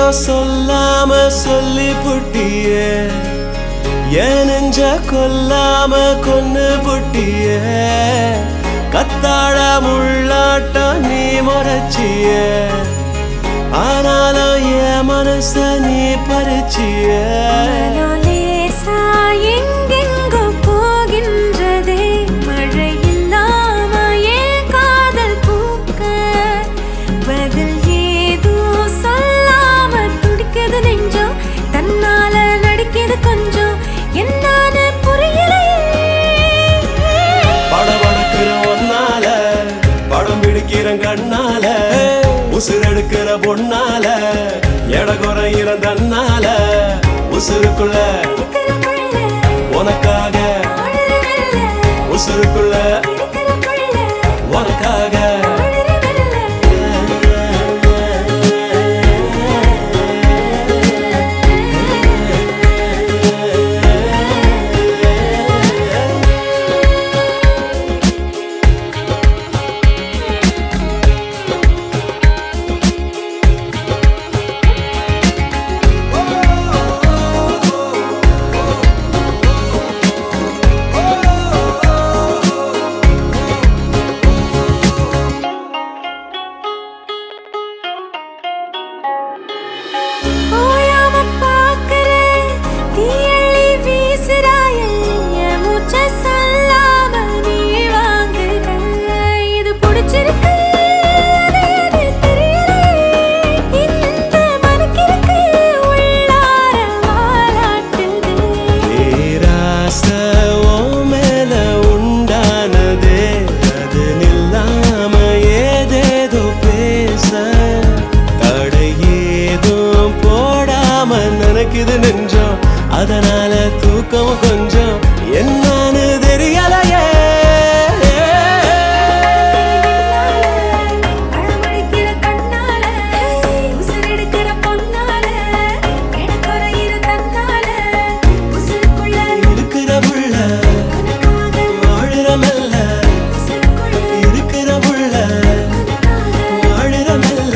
சொல்லாம சொல்லி புட்டியே என் நெஞ்ச கொல்லாம கொன்னு புட்டிய கத்தாழ முள்ளாட்டம் நீ முறைச்சிய ஆனாலும் என் மனச நீ பறிச்சிய மனம் லேசா எங்கெங்கோ போகின்றதே மழை இல்லாம ஏன் காதல் பூக்க பதில் ஏதோ சொல்லாம துடிக்குது நெஞ்சம் தன்னால நடிக்குது கொஞ்சம் என்னான்னு புரியலையே படபடக்கிற ஒன்னால படம் பிடிக்கிற கண்ணால உசுரெடுக்கிற பொண்ணால எட குறையிற தன்னால உசுருக்குள்ள இருக்கிற புள்ள, உனக்காக ஆடுற வெள்ள, உசுருக்குள்ள இருக்கிற புள்ள, உனக்காக ஆடுற வெள்ள. ஓயாம பாக்குற தீயள்ளி வீசுறாய என் மூச்ச சொல்லாம நீ வாங்குற இது பிடிச்சிருக்கு அது எது தெரியலையே இந்த மனக்கிருக்கு உள்ளார வாலாட்டுது பேராச உன் மேல உண்டானதே அது நில்லாம ஏதேதோ பேச தடை ஏதும் போடாம நினைக்குது நெஞ்சம் அதனால தூக்கம் கொஞ்சம் என்னன்னு தெரியலையே அழமழிக்கிற கண்ணால உசுரெடுக்கிற பொன்னால எடக்குறையிற தன்னால உசுருக்குள்ள இருக்கிற புள்ள உனக்காக வாழுற மெல்ல உசுருக்குள்ள இருக்கிற புள்ள உனக்காக வாழுற மெல்ல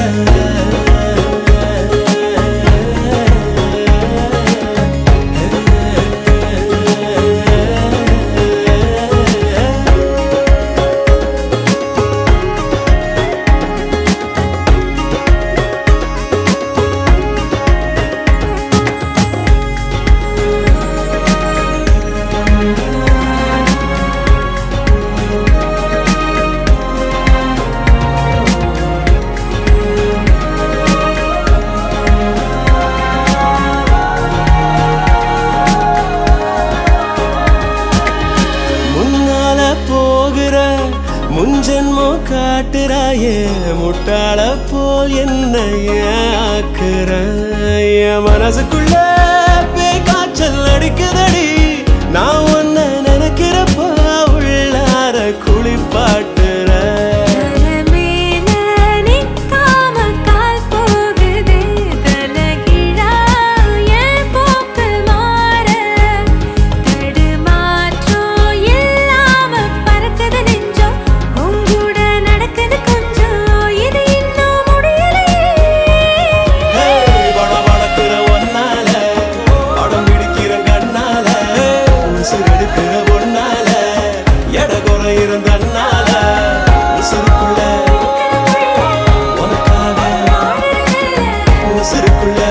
முன்னால போகிற முன்ஜென்மோ காட்டுறாயே முட்டாள போல் என்ன ஏன் ஆக்குற என் மனசுக்குள்ள பேய் காய்ச்சல் அடிக்குதடி நான் உன்னை நினைக்கிறப்ப உள்ளார குளிப்பாட்டுற தலமேல நிக்காம கால் போகுதே தலகிழா என் போக்கு மாற தடுமாற்றம் இல்லாம பறக்குது நெஞ்சம் உங்கூட நடக்குது கொஞ்சம் இது இன்னும் முடியலையே வட வடக்குற ஒன்னால படம் பிடிக்கிற கண்ணால உசுரெடுக்கிற பொண்ணால எட குறையிற தன்னால உசுருக்குள்ள உனக்காக உசுருக்குள்ள